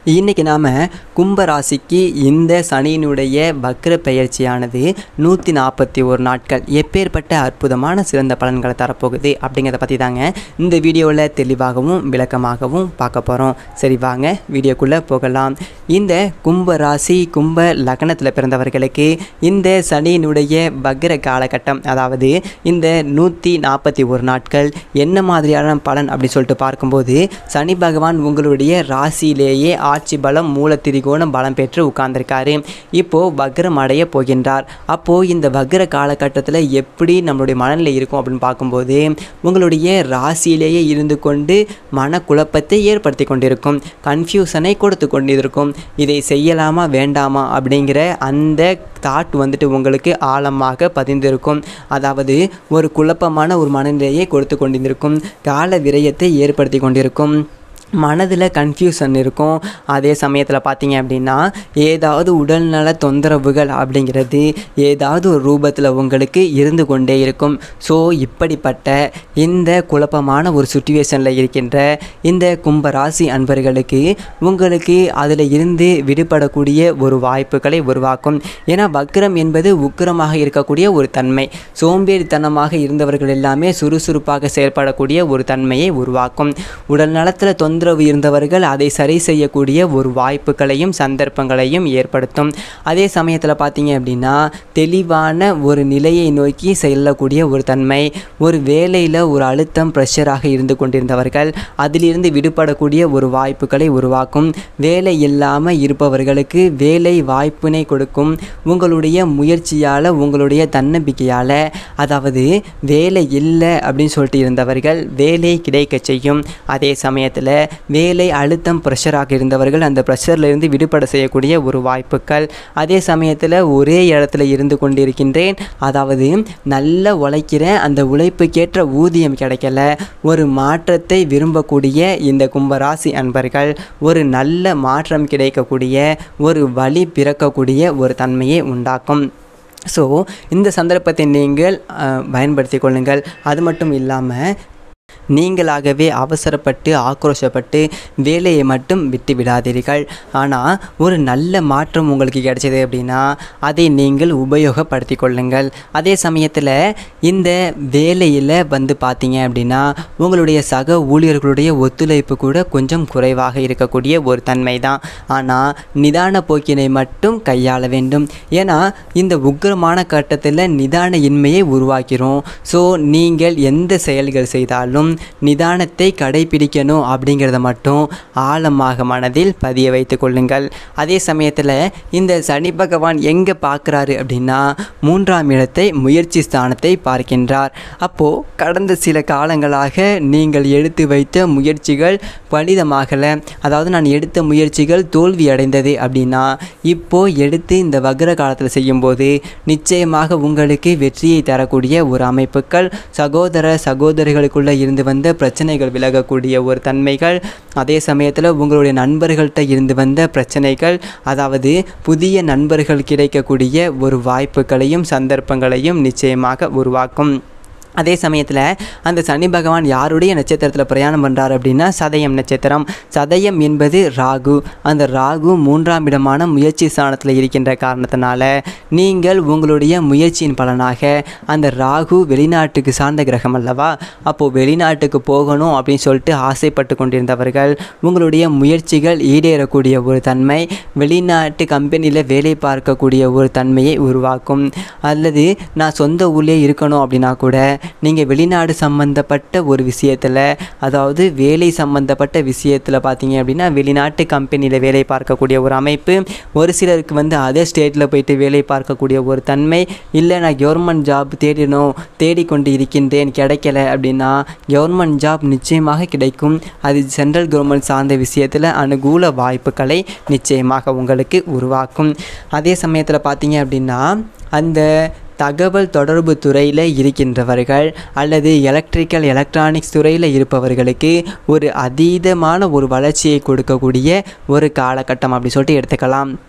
இன்றைக்கி நாம் கும்பராசிக்கு இந்த சனியினுடைய வக்ர பெயர்ச்சியானது நூற்றி நாற்பத்தி ஒரு நாட்கள் எப்பேற்பட்ட அற்புதமான சிறந்த பலன்களை தரப்போகுது அப்படிங்கிறத பற்றி தாங்க இந்த வீடியோவில் தெளிவாகவும் விளக்கமாகவும் பார்க்க போகிறோம் சரி வாங்க வீடியோக்குள்ளே போகலாம் இந்த கும்பராசி கும்ப லக்னத்தில் பிறந்தவர்களுக்கு இந்த சனியினுடைய வக்ர காலகட்டம் அதாவது இந்த நூற்றி நாற்பத்தி ஒரு நாட்கள் என்ன மாதிரியான பலன் அப்படி சொல்லிட்டு பார்க்கும்போது சனி பகவான் உங்களுடைய ராசியிலேயே ஆட்சி பலம் மூல திரிகோணம் பலம் பெற்று உட்கார்ந்திருக்காரு இப்போது வக்ரம் அடைய போகின்றார் அப்போது இந்த வக்ர காலகட்டத்தில் எப்படி நம்மளுடைய மனநிலை இருக்கும் அப்படின்னு பார்க்கும்போது உங்களுடைய ராசியிலேயே இருந்து கொண்டு மனக்குழப்பத்தை ஏற்படுத்தி கொண்டிருக்கும் கன்ஃபியூஷனை கொடுத்து கொண்டிருக்கும் இதை செய்யலாமா வேண்டாமா அப்படிங்கிற அந்த தாட் வந்துட்டு உங்களுக்கு ஆழமாக பதிந்திருக்கும் அதாவது ஒரு குழப்பமான ஒரு மனநிலையை கொடுத்து கொண்டிருக்கும் கால விரயத்தை ஏற்படுத்தி கொண்டிருக்கும் மனதில் கன்ஃபியூஷன் இருக்கும் அதே சமயத்தில் பார்த்தீங்க அப்படின்னா ஏதாவது உடல்நல தொந்தரவுகள் அப்படிங்கிறது ஏதாவது ஒரு ரூபத்தில் உங்களுக்கு இருந்து கொண்டே இருக்கும் ஸோ இப்படிப்பட்ட இந்த குழப்பமான ஒரு சுச்சுவேஷனில் இருக்கின்ற இந்த கும்பராசி அன்பர்களுக்கு உங்களுக்கு அதில் இருந்து விடுபடக்கூடிய ஒரு வாய்ப்புகளை உருவாக்கும் ஏன்னா வக்ரம் என்பது உக்கிரமாக இருக்கக்கூடிய ஒரு தன்மை சோம்பேறித்தனமாக இருந்தவர்கள் எல்லாமே சுறுசுறுப்பாக செயல்படக்கூடிய ஒரு தன்மையை உருவாக்கும் உடல் நலத்தில் தொந்தரவு இருந்தவர்கள் அதை சரி செய்யக்கூடிய ஒரு வாய்ப்புகளையும் சந்தர்ப்பங்களையும் ஏற்படுத்தும் அதே சமயத்தில் பார்த்தீங்க அப்படின்னா தெளிவான ஒரு நிலையை நோக்கி செல்லக்கூடிய ஒரு தன்மை ஒரு வேலையில் ஒரு அழுத்தம் ப்ரெஷராக இருந்து கொண்டிருந்தவர்கள் அதிலிருந்து விடுபடக்கூடிய ஒரு வாய்ப்புகளை உருவாக்கும் வேலை இல்லாமல் இருப்பவர்களுக்கு வேலை வாய்ப்பினை கொடுக்கும் உங்களுடைய முயற்சியால் உங்களுடைய தன்னம்பிக்கையால் அதாவது வேலை இல்லை அப்படின்னு சொல்லிட்டு இருந்தவர்கள் வேலை கிடைக்க செய்யும் அதே சமயத்தில் வேலை அழுத்தம் ப்ரெஷராக இருந்தவர்கள் அந்த ப்ரெஷர்லேருந்து விடுபட செய்யக்கூடிய ஒரு வாய்ப்புகள் அதே சமயத்தில் ஒரே இடத்துல இருந்து கொண்டிருக்கின்றேன் அதாவது நல்ல உழைக்கிறேன் அந்த உழைப்புக்கேற்ற ஊதியம் கிடைக்கல ஒரு மாற்றத்தை விரும்பக்கூடிய இந்த கும்பராசி அன்பர்கள் ஒரு நல்ல மாற்றம் கிடைக்கக்கூடிய ஒரு வழி பிறக்கக்கூடிய ஒரு தன்மையை உண்டாக்கும் ஸோ இந்த சந்தர்ப்பத்தை நீங்கள் அஹ், பயன்படுத்திக் கொள்ளுங்கள் அது மட்டும் இல்லாமல் நீங்களாகவே அவசரப்பட்டு ஆக்ரோஷப்பட்டு வேலையை மட்டும் விட்டு விடாதீர்கள் ஆனால் ஒரு நல்ல மாற்றம் உங்களுக்கு கிடைச்சது அப்படின்னா அதை நீங்கள் உபயோகப்படுத்தி கொள்ளுங்கள் அதே சமயத்தில் இந்த வேலையில் வந்து பார்த்தீங்க அப்படின்னா உங்களுடைய சக ஊழியர்களுடைய ஒத்துழைப்பு கூட கொஞ்சம் குறைவாக இருக்கக்கூடிய ஒரு தன்மை தான் ஆனால் நிதான போக்கினை மட்டும் கையாள வேண்டும் ஏன்னா இந்த உக்கிரமான கட்டத்தில் நிதான இன்மையை உருவாக்கிறோம் ஸோ நீங்கள் எந்த செயல்கள் செய்தாலும் நிதானத்தை கடைபிடிக்கணும் அப்படிங்கிறத மட்டும் ஆழமாக மனதில் பதிய வைத்து கொள்ளுங்கள் அதே சமயத்தில் இந்த சனி பகவான் எங்கே பார்க்குறாரு அப்படின்னா மூன்றாம் இடத்தை முயற்சி ஸ்தானத்தை பார்க்கின்றார் அப்போது கடந்த சில காலங்களாக நீங்கள் எடுத்து வைத்த முயற்சிகள் பலிதமாகலை அதாவது நான் எடுத்த முயற்சிகள் தோல்வி அடைந்தது அப்படின்னா இப்போ எடுத்து இந்த வக்ர காலத்தில் செய்யும்போது நிச்சயமாக உங்களுக்கு வெற்றியை தரக்கூடிய ஒரு அமைப்புகள் சகோதர சகோதரிகளுக்குள்ளே இருந்து வந்த பிரச்சனைகள் விலகக்கூடிய ஒரு தன்மைகள் அதே சமயத்தில் உங்களுடைய நண்பர்கள்ட்ட இருந்து வந்த பிரச்சனைகள் அதாவது புதிய நண்பர்கள் கிடைக்கக்கூடிய ஒரு வாய்ப்புகளையும் சந்தர்ப்பங்களையும் நிச்சயமாக உருவாக்கும் அதே சமயத்தில் அந்த சனி பகவான் யாருடைய நட்சத்திரத்தில் பிரயாணம் பண்ணுறார் அப்படின்னா சதயம் நட்சத்திரம் சதயம் என்பது ராகு அந்த ராகு மூன்றாம் இடமான முயற்சி ஸ்தானத்தில் இருக்கின்ற காரணத்தினால நீங்கள் உங்களுடைய முயற்சியின் பலனாக அந்த ராகு வெளிநாட்டுக்கு சார்ந்த கிரகம் அல்லவா அப்போது வெளிநாட்டுக்கு போகணும் அப்படின்னு சொல்லிட்டு ஆசைப்பட்டு கொண்டிருந்தவர்கள் உங்களுடைய முயற்சிகள் ஈடேறக்கூடிய ஒரு தன்மை வெளிநாட்டு கம்பெனியில் வேலை பார்க்கக்கூடிய ஒரு தன்மையை உருவாக்கும் அல்லது நான் சொந்த ஊர்லேயே இருக்கணும் அப்படின்னா கூட நீங்கள் வெளிநாடு சம்மந்தப்பட்ட ஒரு விஷயத்தில் அதாவது வேலை சம்மந்தப்பட்ட விஷயத்தில் பார்த்தீங்க அப்படின்னா வெளிநாட்டு கம்பெனியில் வேலை பார்க்கக்கூடிய ஒரு அமைப்பு ஒரு சிலருக்கு வந்து அதே ஸ்டேட்டில் போயிட்டு வேலை பார்க்கக்கூடிய ஒரு தன்மை இல்லை நான் கவர்மெண்ட் ஜாப் தேடினோம் தேடிக்கொண்டு இருக்கின்றேன் கிடைக்கல அப்படின்னா கவர்மெண்ட் ஜாப் நிச்சயமாக கிடைக்கும் அது சென்ட்ரல் கவர்மெண்ட் சார்ந்த விஷயத்தில் அனுகூல வாய்ப்புகளை நிச்சயமாக உங்களுக்கு உருவாக்கும் அதே சமயத்தில் பார்த்தீங்க அப்படின்னா அந்த தகவல் தொடர்பு துறையில் இருக்கின்றவர்கள் அல்லது எலக்ட்ரிக்கல் எலக்ட்ரானிக்ஸ் துறையில் இருப்பவர்களுக்கு ஒரு அதீதமான ஒரு வளர்ச்சியை கொடுக்கக்கூடிய ஒரு காலகட்டம் அப்படி சொல்லிட்டு எடுத்துக்கலாம்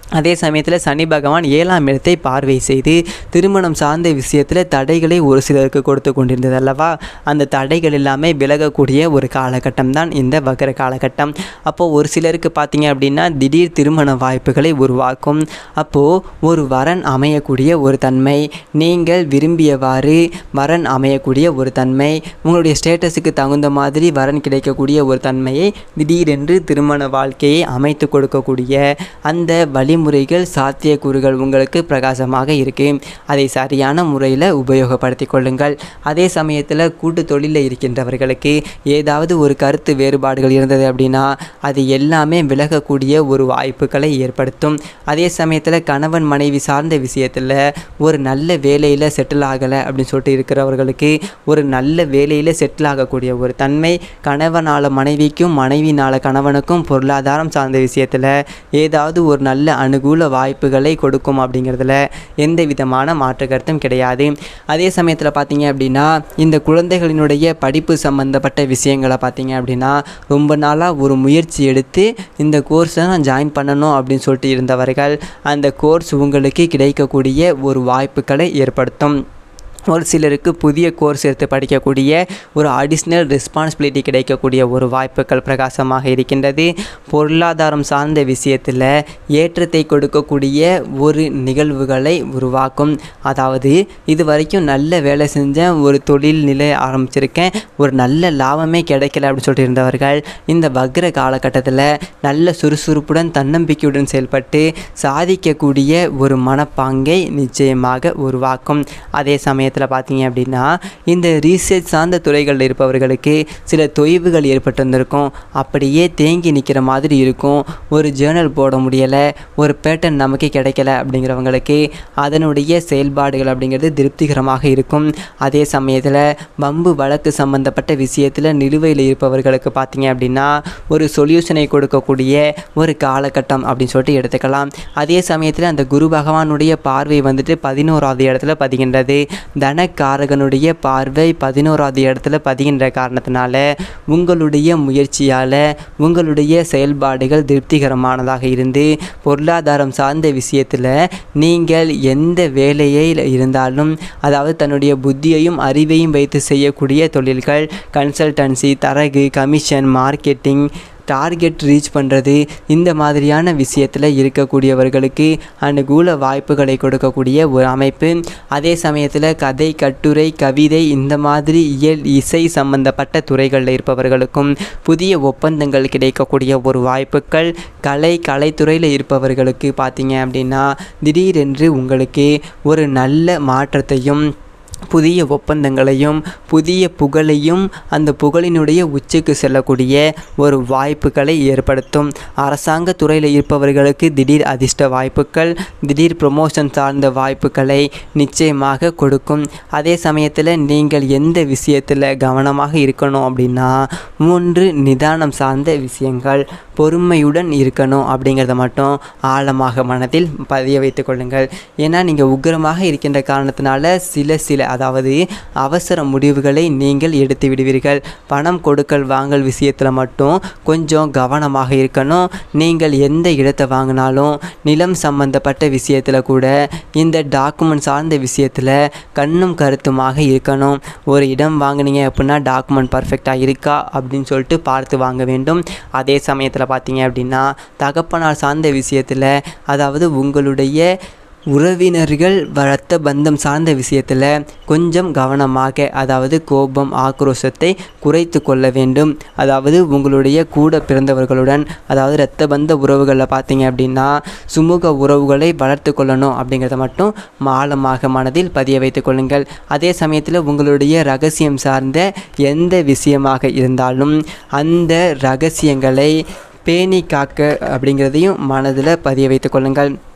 அதே சமயத்தில் சனி பகவான் ஏழாம் இடத்தை பார்வை செய்து திருமணம் சார்ந்த விஷயத்தில் தடைகளை ஒரு சிலருக்கு கொடுத்து கொண்டிருந்தது அல்லவா அந்த தடைகள் எல்லாமே விலகக்கூடிய ஒரு காலகட்டம் தான் இந்த வக்கர காலகட்டம் அப்போது ஒரு சிலருக்கு பார்த்தீங்க அப்படின்னா திடீர் திருமண வாய்ப்புகளை உருவாக்கும் அப்போது ஒரு வரன் அமையக்கூடிய ஒரு தன்மை நீங்கள் விரும்பியவாறு வரன் அமையக்கூடிய ஒரு தன்மை உங்களுடைய ஸ்டேட்டஸுக்கு தகுந்த மாதிரி வரன் கிடைக்கக்கூடிய ஒரு தன்மையை திடீரென்று திருமண வாழ்க்கையை அமைத்து கொடுக்கக்கூடிய அந்த வழிமுறைகள் சாத்தியக்கூறுகள் உங்களுக்கு பிரகாசமாக இருக்கு அதை சரியான முறையில் உபயோகப்படுத்தி கொள்ளுங்கள் அதே சமயத்தில் கூட்டு தொழிலில் இருக்கின்றவர்களுக்கு ஏதாவது ஒரு கருத்து வேறுபாடுகள் இருந்தது அப்படின்னா அது எல்லாமே விலகக்கூடிய ஒரு வாய்ப்புகளை ஏற்படுத்தும் அதே சமயத்தில் கணவன் மனைவி சார்ந்த விஷயத்தில் ஒரு நல்ல வேலையில் செட்டில் ஆகலை அப்படின்னு சொல்லிட்டு இருக்கிறவர்களுக்கு ஒரு நல்ல வேலையில் செட்டில் ஆகக்கூடிய ஒரு தன்மை கணவனால மனைவிக்கும் மனைவினால கணவனுக்கும் பொருளாதாரம் சார்ந்த விஷயத்தில் ஏதாவது ஒரு நல்ல அனுகூல வாய்ப்புகளை கொடுக்கும் அப்படிங்கிறதுல எந்த விதமான மாற்று கருத்தும் கிடையாது அதே சமயத்தில் பார்த்தீங்க அப்படின்னா இந்த குழந்தைகளினுடைய படிப்பு சம்பந்தப்பட்ட விஷயங்களை பார்த்தீங்க அப்படின்னா ரொம்ப நாளாக ஒரு முயற்சி எடுத்து இந்த கோர்ஸை நான் ஜாயின் பண்ணணும் அப்படின்னு சொல்லிட்டு இருந்தவர்கள் அந்த கோர்ஸ் உங்களுக்கு கிடைக்கக்கூடிய ஒரு வாய்ப்புகளை ஏற்படுத்தும் ஒரு சிலருக்கு புதிய கோர்ஸ் எடுத்து படிக்கக்கூடிய ஒரு அடிஷ்னல் ரெஸ்பான்சிபிலிட்டி கிடைக்கக்கூடிய ஒரு வாய்ப்புகள் பிரகாசமாக இருக்கின்றது பொருளாதாரம் சார்ந்த விஷயத்தில் ஏற்றத்தை கொடுக்கக்கூடிய ஒரு நிகழ்வுகளை உருவாக்கும் அதாவது இது வரைக்கும் நல்ல வேலை செஞ்சேன் ஒரு தொழில் நிலை ஆரம்பிச்சிருக்கேன் ஒரு நல்ல லாபமே கிடைக்கல அப்படின்னு சொல்லிட்டு இருந்தவர்கள் இந்த வக்ர காலகட்டத்தில் நல்ல சுறுசுறுப்புடன் தன்னம்பிக்கையுடன் செயல்பட்டு சாதிக்கக்கூடிய ஒரு மனப்பாங்கை நிச்சயமாக உருவாக்கும் அதே சமயத்தில் பார்த்தீங்க அப்படின்னா இந்த ரீசர்ச் சார்ந்த துறைகளில் இருப்பவர்களுக்கு சில தொய்வுகள் ஏற்பட்டு வந்திருக்கும் அப்படியே தேங்கி நிற்கிற மாதிரி இருக்கும் ஒரு ஜேர்னல் போட முடியலை ஒரு பேட்டன் நமக்கு கிடைக்கல அப்படிங்கிறவங்களுக்கு அதனுடைய செயல்பாடுகள் அப்படிங்கிறது திருப்திகரமாக இருக்கும் அதே சமயத்தில் வம்பு வழக்கு சம்பந்தப்பட்ட விஷயத்தில் நிலுவையில் இருப்பவர்களுக்கு பார்த்தீங்க அப்படின்னா ஒரு சொல்யூஷனை கொடுக்கக்கூடிய ஒரு காலகட்டம் அப்படின்னு சொல்லிட்டு எடுத்துக்கலாம் அதே சமயத்தில் அந்த குரு பகவானுடைய பார்வை வந்துட்டு பதினோராவது இடத்துல பதிகின்றது தனக்காரகனுடைய பார்வை பதினோராவது இடத்துல பதிகின்ற காரணத்தினால உங்களுடைய முயற்சியால் உங்களுடைய செயல்பாடுகள் திருப்திகரமானதாக இருந்து பொருளாதாரம் சார்ந்த விஷயத்தில் நீங்கள் எந்த வேலையில் இருந்தாலும் அதாவது தன்னுடைய புத்தியையும் அறிவையும் வைத்து செய்யக்கூடிய தொழில்கள் கன்சல்டன்சி தரகு கமிஷன் மார்க்கெட்டிங் டார்கெட் ரீச் பண்ணுறது இந்த மாதிரியான விஷயத்தில் இருக்கக்கூடியவர்களுக்கு அனுகூல வாய்ப்புகளை கொடுக்கக்கூடிய ஒரு அமைப்பு அதே சமயத்தில் கதை கட்டுரை கவிதை இந்த மாதிரி இயல் இசை சம்பந்தப்பட்ட துறைகளில் இருப்பவர்களுக்கும் புதிய ஒப்பந்தங்கள் கிடைக்கக்கூடிய ஒரு வாய்ப்புகள் கலை கலைத்துறையில் இருப்பவர்களுக்கு பார்த்தீங்க அப்படின்னா திடீரென்று உங்களுக்கு ஒரு நல்ல மாற்றத்தையும் புதிய ஒப்பந்தங்களையும் புதிய புகழையும் அந்த புகழினுடைய உச்சிக்கு செல்லக்கூடிய ஒரு வாய்ப்புகளை ஏற்படுத்தும் அரசாங்க துறையில் இருப்பவர்களுக்கு திடீர் அதிர்ஷ்ட வாய்ப்புகள் திடீர் ப்ரொமோஷன் சார்ந்த வாய்ப்புகளை நிச்சயமாக கொடுக்கும் அதே சமயத்தில் நீங்கள் எந்த விஷயத்தில் கவனமாக இருக்கணும் அப்படின்னா மூன்று நிதானம் சார்ந்த விஷயங்கள் பொறுமையுடன் இருக்கணும் அப்படிங்கிறத மட்டும் ஆழமாக மனதில் பதிய வைத்துக் கொள்ளுங்கள் ஏன்னா நீங்கள் உக்கிரமாக இருக்கின்ற காரணத்தினால சில சில அதாவது அவசர முடிவுகளை நீங்கள் எடுத்து விடுவீர்கள் பணம் கொடுக்கல் வாங்கல் விஷயத்தில் மட்டும் கொஞ்சம் கவனமாக இருக்கணும் நீங்கள் எந்த இடத்தை வாங்கினாலும் நிலம் சம்பந்தப்பட்ட விஷயத்தில் கூட இந்த டாக்குமெண்ட் சார்ந்த விஷயத்தில் கண்ணும் கருத்துமாக இருக்கணும் ஒரு இடம் வாங்குனீங்க அப்படின்னா டாக்குமெண்ட் பர்ஃபெக்டாக இருக்கா அப்படின்னு சொல்லிட்டு பார்த்து வாங்க வேண்டும் அதே சமயத்தில் பார்த்தீங்க அப்படின்னா தகப்பனார் சார்ந்த விஷயத்தில் அதாவது உங்களுடைய உறவினர்கள் ரத்த பந்தம் சார்ந்த விஷயத்தில் கொஞ்சம் கவனமாக அதாவது கோபம் ஆக்ரோஷத்தை குறைத்து கொள்ள வேண்டும் அதாவது உங்களுடைய கூட பிறந்தவர்களுடன் அதாவது இரத்த பந்த உறவுகளில் பார்த்தீங்க அப்படின்னா சுமூக உறவுகளை வளர்த்து கொள்ளணும் அப்படிங்கிறத மட்டும் ஆழமாக மனதில் பதிய வைத்துக் கொள்ளுங்கள் அதே சமயத்தில் உங்களுடைய ரகசியம் சார்ந்த எந்த விஷயமாக இருந்தாலும் அந்த ரகசியங்களை பேணி காக்க அப்படிங்கிறதையும் மனதில் பதிய வைத்துக் கொள்ளுங்கள்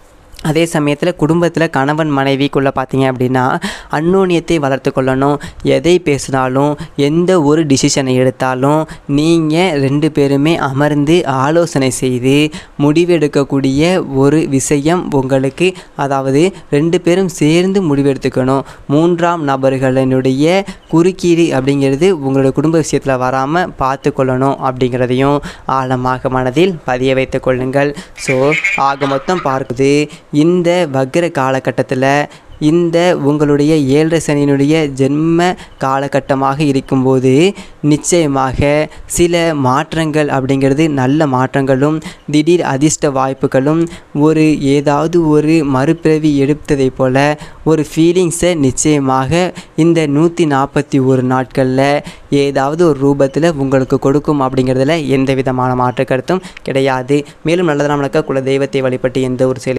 அதே சமயத்தில் குடும்பத்தில் கணவன் மனைவிக்குள்ளே பார்த்தீங்க அப்படின்னா அந்நோன்யத்தை வளர்த்து கொள்ளணும் எதை பேசினாலும் எந்த ஒரு டிசிஷனை எடுத்தாலும் நீங்கள் ரெண்டு பேருமே அமர்ந்து ஆலோசனை செய்து முடிவெடுக்கக்கூடிய ஒரு விஷயம் உங்களுக்கு அதாவது ரெண்டு பேரும் சேர்ந்து முடிவெடுத்துக்கணும் மூன்றாம் நபர்களினுடைய குறுக்கீடு அப்படிங்கிறது உங்களோட குடும்ப விஷயத்தில் வராமல் பார்த்து கொள்ளணும் அப்படிங்கிறதையும் ஆழமாக மனதில் பதிய வைத்துக் கொள்ளுங்கள் ஸோ ஆக மொத்தம் பார்க்குது இந்த வக்ர காலகட்டத்தில் இந்த உங்களுடைய ஏழரை சனியினுடைய ஜென்ம காலகட்டமாக இருக்கும்போது நிச்சயமாக சில மாற்றங்கள் அப்படிங்கிறது நல்ல மாற்றங்களும் திடீர் அதிர்ஷ்ட வாய்ப்புகளும் ஒரு ஏதாவது ஒரு மறுபிறவி எடுத்ததைப் போல ஒரு ஃபீலிங்ஸை நிச்சயமாக இந்த நூற்றி நாற்பத்தி ஒரு நாட்களில் ஏதாவது ஒரு ரூபத்தில் உங்களுக்கு கொடுக்கும் அப்படிங்கிறதுல எந்த விதமான மாற்று கருத்தும் கிடையாது மேலும் நல்லதனால் நடக்க குல தெய்வத்தை வழிபட்டு எந்த ஒரு செயல்